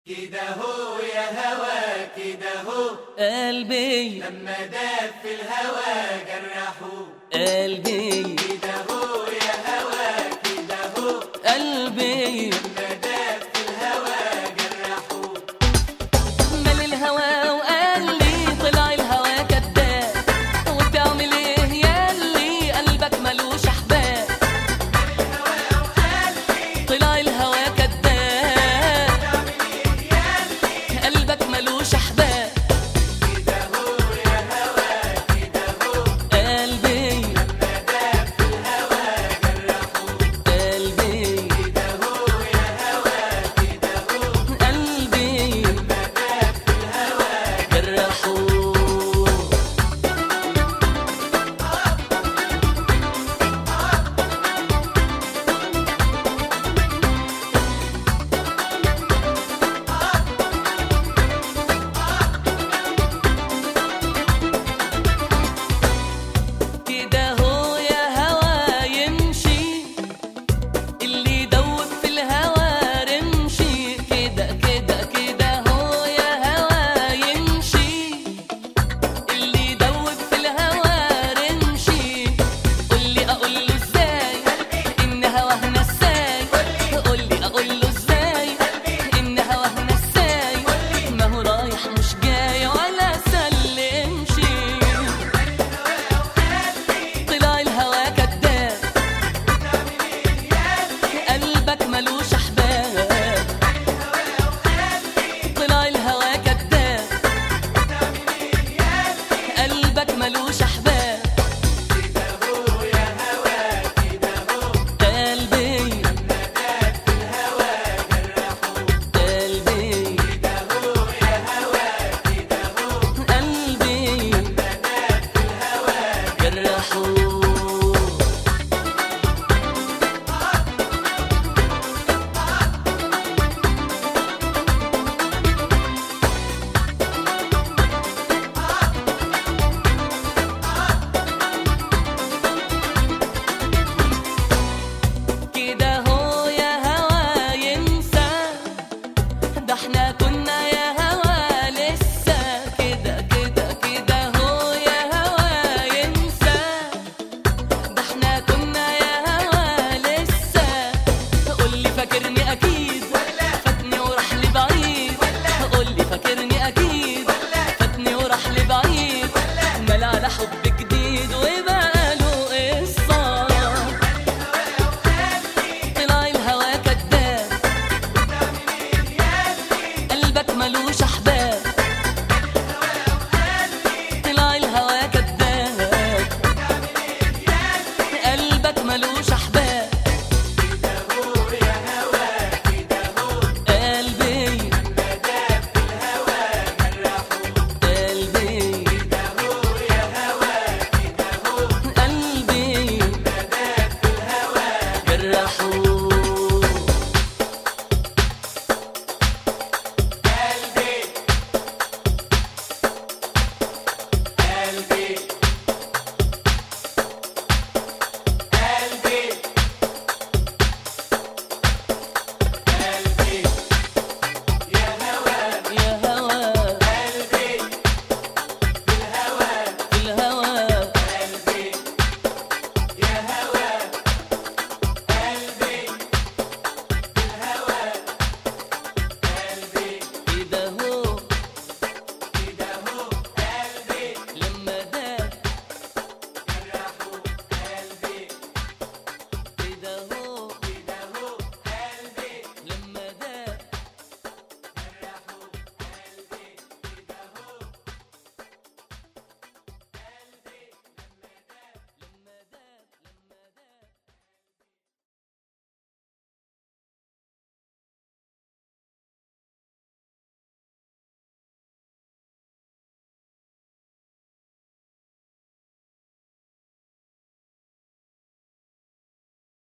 كده هو يا هوا كده هو قلبي لما داب في الهوا جرحوه قلبي كده هو يا هوا كده هو قلبي لما داب في الهوا جرحوه مال الهوى وقال لي طلع الهوى كداب وبتعمل ايه ياللي قلبك ملوش احباب طلع الهوى كداب قلبك ملوش احباب كده هو يا هوا كده هو قلبي لما داب في الهوا جرحوه قلبي كده هو يا هوا كده هو قلبي لما داب في الهوا جرحوه كده هو يا هوا يمشي اللي يدوب في الهوا رمشي كده كده كده هو يا هوا يمشي اللي يدوب في الهوا رمشي قولي اقول له ازاي ان هواه نساي قولي اقول له ازاي ان هواه نساي ما هو رايح مش جاي ولا سلمشي طلع الهوا كداب قلبك ملوش احباب طلع الهوا كداب قلبك ملوش احباب كده هو يا هوا كده هو قلبي لما داب في الهوا جرحوه قلبي كده هو يا هوا كده هو قلبي لما داب في الهوا جرحوه كده هو يا هوا ينسى ده احنا كنا يا هوا لسه كده كده كده هو يا هوا ينسى ده احنا كنا يا هوا لسه قولي فاكرني اكيد فاتني وراح لي بعيد قولي فاكرني اكيد فاتني وراح لي بعيد مال على حب جديد وبقى له قصه طلع الهوا كداب قلبك ملوش احباب طلع الهوا كداب قلبك ملوش احباب كده هو يا هوا كده هو قلبي لما داب في الهوا جرحوه قلبي كده هو يا هوا كده هو قلبي لما داب في الهوا جرحوه قلبي قلبي قلبي قلبي يا هوا يا هوا قلبي في الهوا الهوا قلبي يا هوا قلبي في الهوا قلبي كده هو كده هو قلبي لما داب جرحوا قلبي كده هو